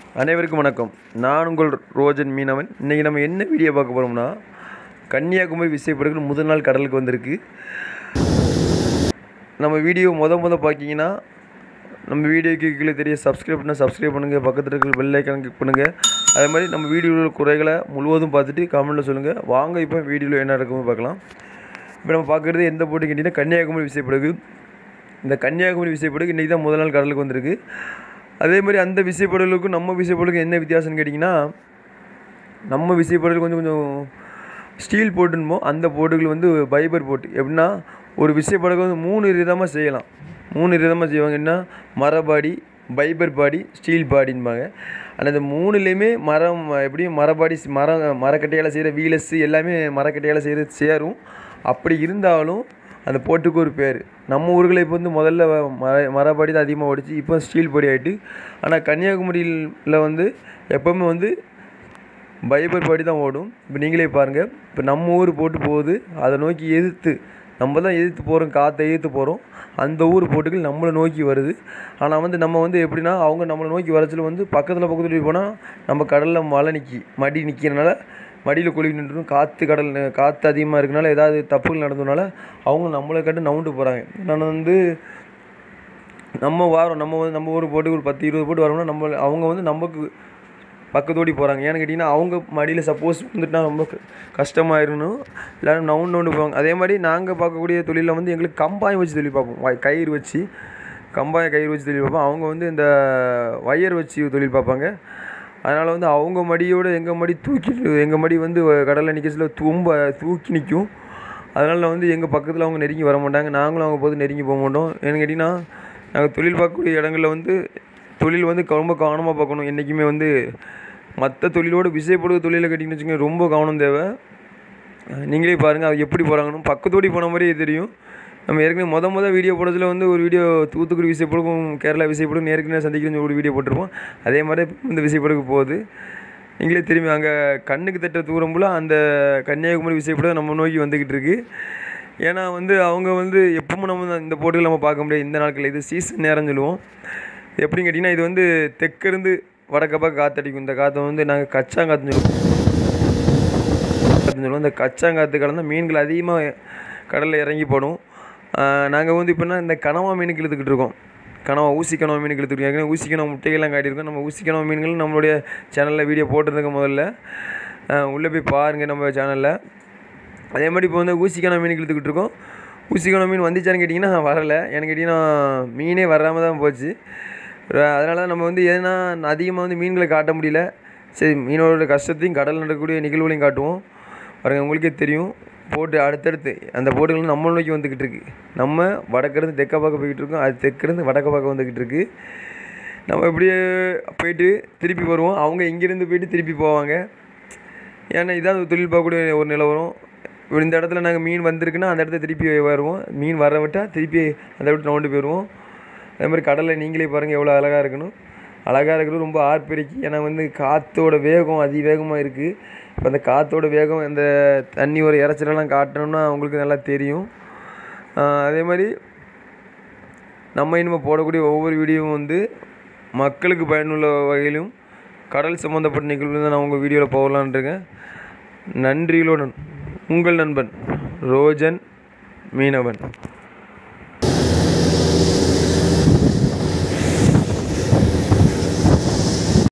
அனைவருக்கும் வணக்கம் நான் உங்கள் ரோஜன் மீனவன் இன்றைக்கி நம்ம என்ன வீடியோ பார்க்க போகிறோம்னா கன்னியாகுமரி விசைப்படகுகள் முதல் நாள் கடலுக்கு வந்திருக்கு நம்ம வீடியோ முத முத பார்த்தீங்கன்னா நம்ம வீடியோக்கு கீழே தெரிய சப்ஸ்கிரைப் பண்ணால் சப்ஸ்கிரைப் பண்ணுங்கள் பக்கத்தில் இருக்கிற பெல் ஐக்கான் கிளிக் பண்ணுங்கள் அதே மாதிரி நம்ம வீடியோவில் குறைகளை முழுவதும் பார்த்துட்டு கமெண்ட்டில் சொல்லுங்கள் வாங்க இப்போ வீடியோவில் என்ன நடக்குமோ பார்க்கலாம் இப்போ நம்ம பார்க்குறது எந்த போட்டு கேட்டிங்கன்னா கன்னியாகுமரி விசைப்படகு இந்த கன்னியாகுமரி விசைப்படகு இன்றைக்கி தான் முதல் நாள் கடலுக்கு வந்திருக்கு அதே மாதிரி அந்த விசைப்படகுக்கும் நம்ம விசைப்படகுக்கும் என்ன வித்தியாசம்னு கேட்டிங்கன்னா நம்ம விசைப்படகு கொஞ்சம் கொஞ்சம் ஸ்டீல் போட்டுன்போ அந்த போட்டுகள் வந்து பைபர் போட்டு எப்படின்னா ஒரு விசைப்படகு வந்து மூணு விதமாக செய்யலாம் மூணு விதமாக செய்வாங்க என்ன மரபாடி பைபர் பாடி ஸ்டீல் பாடின்பாங்க ஆனால் இந்த மூணுலேயுமே மரம் எப்படியும் மரபாடி மரம் மரக்கட்டையால் செய்கிற வீலஸ் எல்லாமே மரக்கட்டையால் செய்கிறது சேரும் அப்படி இருந்தாலும் அந்த போட்டுக்கு ஒரு பேர் நம்ம ஊர்களில் இப்போ வந்து முதல்ல மர மரபாடி தான் அதிகமாக ஓடிச்சு இப்போ ஸ்டீல் பாடி ஆகிட்டு ஆனால் கன்னியாகுமரியில் வந்து எப்போவுமே வந்து பைபர் பாடி தான் ஓடும் இப்போ நீங்களே பாருங்கள் இப்போ நம்ம ஊர் போட்டு போகுது அதை நோக்கி எதிர்த்து நம்ம தான் எதிர்த்து போகிறோம் காற்றை எதிர்த்து போகிறோம் அந்த ஊர் போட்டுகள் நம்மளை நோக்கி வருது ஆனால் வந்து நம்ம வந்து எப்படின்னா அவங்க நம்மளை நோக்கி வரச்சில் வந்து பக்கத்தில் பக்கத்தில் போனால் நம்ம கடலில் மழை நிற்கி மடி நிற்கிறனால மடியில் கொழுவி நின்றுடும் காற்று கடல் காற்று அதிகமாக இருக்கனால ஏதாவது தப்புகள் நடந்ததுனால அவங்க நம்மளை கண்டு நவுண்டு போகிறாங்க நான் வந்து நம்ம வாரம் நம்ம வந்து நம்ம ஊர் போட்டு ஒரு பத்து இருபது போட்டு வரோம்னா நம்ம அவங்க வந்து நமக்கு பக்கத்தோடி போகிறாங்க ஏன்னு கேட்டிங்கன்னா அவங்க மடியில் சப்போஸ் வந்துட்டுனா ரொம்ப க- கஷ்டமாயிருணும் எல்லாரும் நவுண்டு நவுண்டு போவாங்க அதே மாதிரி நாங்கள் பார்க்கக்கூடிய தொழிலில் வந்து எங்களுக்கு கம்பாயம் வச்சு தொழில் பார்ப்போம் வய- கயிறு வச்சு கம்பாயம் கயிறு வச்சு தொழில் பார்ப்போம் அவங்க வந்து இந்த வயர் வச்சு தொழில் பார்ப்பாங்க அதனால் வந்து அவங்க மடியோட எங்கள் மடி தூக்கி எங்கள் மடி வந்து கடலில் நிற்கச்சில தும்ப தூக்கி நிற்கும் அதனால் வந்து எங்கள் பக்கத்தில் அவங்க நெருங்கி வர மாட்டாங்க நாங்களும் அவங்க போது நெருங்கி போக மாட்டோம் ஏன்னு கேட்டிங்கன்னா நாங்கள் தொழில் பார்க்கக்கூடிய இடங்களில் வந்து தொழில் வந்து ரொம்ப கவனமாக பார்க்கணும் என்றைக்குமே வந்து மற்ற தொழிலோட விசைப்படுகிற தொழிலை கேட்டிங்கன்னு வச்சுக்கோங்க ரொம்ப கவனம் தேவை நீங்களே பாருங்கள் அது எப்படி போகிறாங்கன்னு பக்கத்தோடி போன மாதிரியே தெரியும் நம்ம ஏற்கனவே மொத மொத வீடியோ போடுறதுல வந்து ஒரு வீடியோ தூத்துக்குடி விசைப்படுக்கும் கேரளா விசைப்படுக்கும் ஏற்கனவே சந்திக்கிறேன் ஒரு வீடியோ போட்டிருப்போம் அதே மாதிரி இப்ப இந்த விசைப்படுக்கு போகுது நீங்களே திரும்பி அங்கே கண்ணுக்கு தட்ட தூரம் போல் அந்த கன்னியாகுமரி விசைப்படம் நம்ம நோக்கி வந்துக்கிட்டு இருக்கு ஏன்னா வந்து அவங்க வந்து எப்பவும் நம்ம இந்த போட்டிகள் நம்ம பார்க்க முடியாது இந்த நாட்கள் இது சீசன் நேரம் சொல்லுவோம் எப்படின்னு கேட்டிங்கன்னா இது வந்து தெற்கிருந்து வடக்க பக்கம் காற்றடிக்கும் இந்த காற்றை வந்து நாங்கள் கச்சாங்காத்துன்னு சொல்லுவோம் காத்துன்னு சொல்லுவோம் இந்த கச்சாங்காற்று கலந்த மீன்கள் அதிகமாக கடலில் இறங்கி போடும் நாங்கள் வந்து இப்போனா இந்த கனவா மீனுக்கு இழுத்துக்கிட்டு இருக்கோம் கனவா ஊசி கனவா மீனுக்கு இழுத்துக்கிட்டு இருக்கோம் ஏற்கனவே ஊசி கனவா முட்டைகள்லாம் காட்டியிருக்கோம் நம்ம ஊசி கனவா மீன்கள் நம்மளுடைய சேனலில் வீடியோ போட்டிருந்தோங்க முதல்ல உள்ளே போய் பாருங்கள் நம்ம சேனலில் அதே மாதிரி இப்போ வந்து ஊசிக்கான மீனுக்கு இழுத்துக்கிட்டு இருக்கோம் ஊசிக்கான மீன் வந்துச்சான்னு கேட்டிங்கன்னா வரலை ஏன்னு கேட்டிங்கன்னா மீனே வராமல் தான் போச்சு அதனால தான் நம்ம வந்து எதுனா அதிகமாக வந்து மீன்களை காட்ட முடியல சரி மீனோட கஷ்டத்தையும் கடலில் நடக்கக்கூடிய நிகழ்வுகளையும் காட்டுவோம் பாருங்கள் உங்களுக்கே தெரியும் போட்டு அடுத்தடுத்து அந்த போட்டுகள் நம்ம நோக்கி வந்துக்கிட்டு இருக்கு நம்ம வடக்கிருந்து தெற்க பார்க்க போய்கிட்டு இருக்கோம் அது தெற்கிருந்து வடக்க பார்க்க வந்துக்கிட்டு இருக்கு நம்ம இப்படியே போயிட்டு திருப்பி வருவோம் அவங்க இங்கேருந்து போயிட்டு திருப்பி போவாங்க ஏன்னா இதான் தொழில் பார்க்கக்கூடிய ஒரு நிலவரம் இப்ப இந்த இடத்துல நாங்கள் மீன் வந்திருக்குன்னா அந்த இடத்த திருப்பி வருவோம் மீன் வர விட்டால் திருப்பி அந்த விட்டு நோண்டு போயிடுவோம் அதே மாதிரி கடலை நீங்களே பாருங்கள் எவ்வளோ அழகாக இருக்கணும் அழகாக இருக்கிறது ரொம்ப ஆர்ப்பரிக்கு ஏன்னா வந்து காற்றோட வேகம் அதிவேகமாக இருக்குது இப்போ அந்த காற்றோட வேகம் இந்த தண்ணி ஒரு இறைச்சலெல்லாம் காட்டணும்னா உங்களுக்கு நல்லா தெரியும் ஆஹ் அதே மாதிரி நம்ம இனிமேல் போடக்கூடிய ஒவ்வொரு வீடியோவும் வந்து மக்களுக்கு பயனுள்ள வகையிலும் கடல் சம்மந்தப்பட்ட நிகழ்வு தான் நான் உங்கள் வீடியோவில் போகலான்னு இருக்கேன் நன்றிகளுடன் உங்கள் நண்பன் ரோஜன் மீனவன்